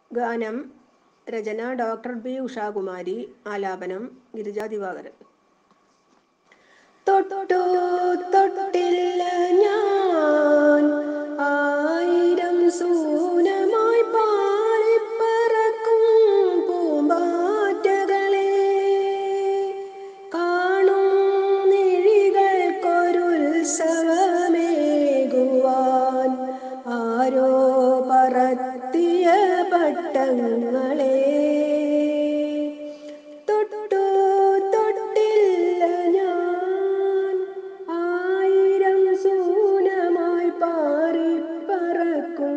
ഗാനം രചന doctor B Ushakumari ആലാപനം ഗിരിജാ ദിവാകരൻ തൊട്ടു തൊട്ടില്ല ഞാൻ ആയിരം സൂനമായി പാറിപ്പറക്കും പൂമ്പാറ്റകളെ കാണും നിഴികൾക്കൊരുത്സവമേകുവാൻ ആരോ പറത്തിയ പട്ടങ്ങളെ തൊട്ടു തൊട്ടില്ല ഞാൻ ആയിരം സൂനമായി പാറിപ്പറക്കും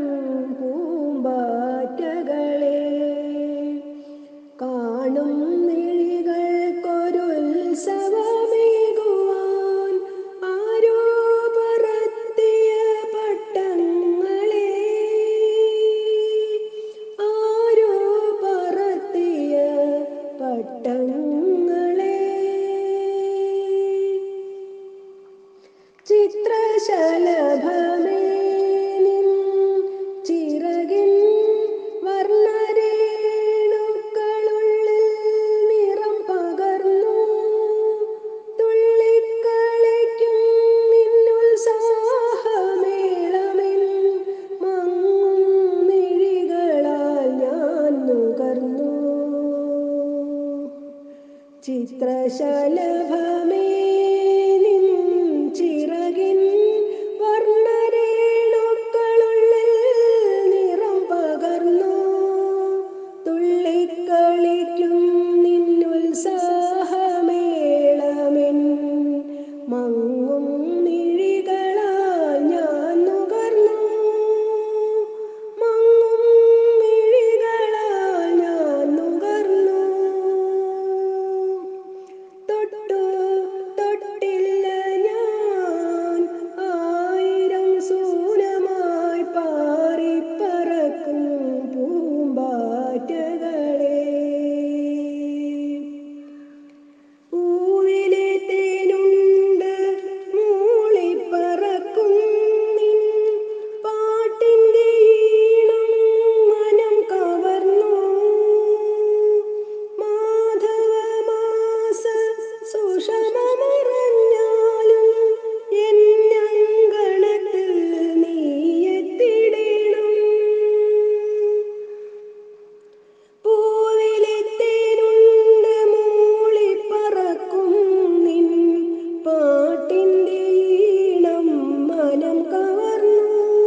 പൂമ്പാറ്റകളെ കാണും നിഴികൾക്കൊരുത്സവമേകുവാൻ ആരോ പറത്തിയ പട്ടങ്ങളെ ആരോ പറത്തിയ പട്ടങ്ങളെ ചിത്രശലഭമേ നിൻ ചിറകിൻ വർണ്ണരേണുക്കളുള്ളിൽ നിറം പകർന്നു തുള്ളിക്കളിക്കും നിന്നുത്സാഹമേളമിൻ മങ്ങും മിഴികളാൽ ഞാൻ നുകർന്നു ചിത്രശലഭമേ നിൻ ചിറകിൻ വർണ്ണരേണുക്കളുള്ളിൽ നിറം പകർന്നു തുള്ളിക്കളിക്കും നിന്നുത്സാഹമേളമെൻ മങ്ങും മിഴികളാൽ ഞാൻ നുകർന്നു മങ്ങും മിഴികളാൽ ഞാൻ നുകർന്നു തൊട്ടു തൊട്ടില്ല ഞാൻ ആയിരം സൂനമായി പാറിപ്പറക്കും പൂമ്പാറ്റകളെ പൂവിലെ തേനുണ്ട് മൂളിപ്പറക്കും നിൻ പാട്ടിൻ്റെ ഈണം മനം കവർന്നു മാധവമാസ സുഷമമറഞ്ഞാലും എന്നങ്കണത്തിൽ നീ എത്തിടേണം പൂവിലെത്തേനുണ്ട് മൂളിപ്പറക്കും നിൻ പാട്ടിൻ്റെ ഈണം മനം കവർന്നു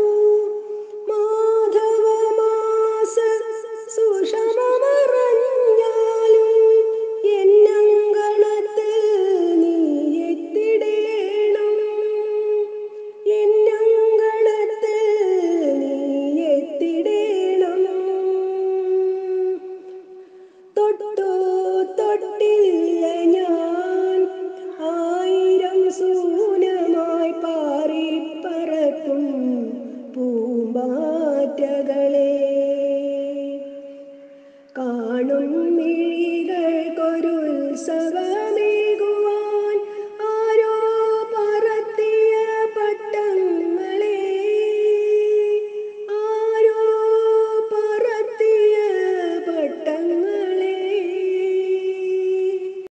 മാധവമാസ സുഷമമറഞ്ഞാലും എന്നങ്കണത്തിൽ നീ എത്തിടേണം എന്നങ്കണത്തിൽ നീ എത്തിടേണം തൊട്ടു തൊട്ടില്ല ഞാൻ ആയിരം സൂനമായി പാറിപ്പറക്കും പൂമ്പാറ്റകളെ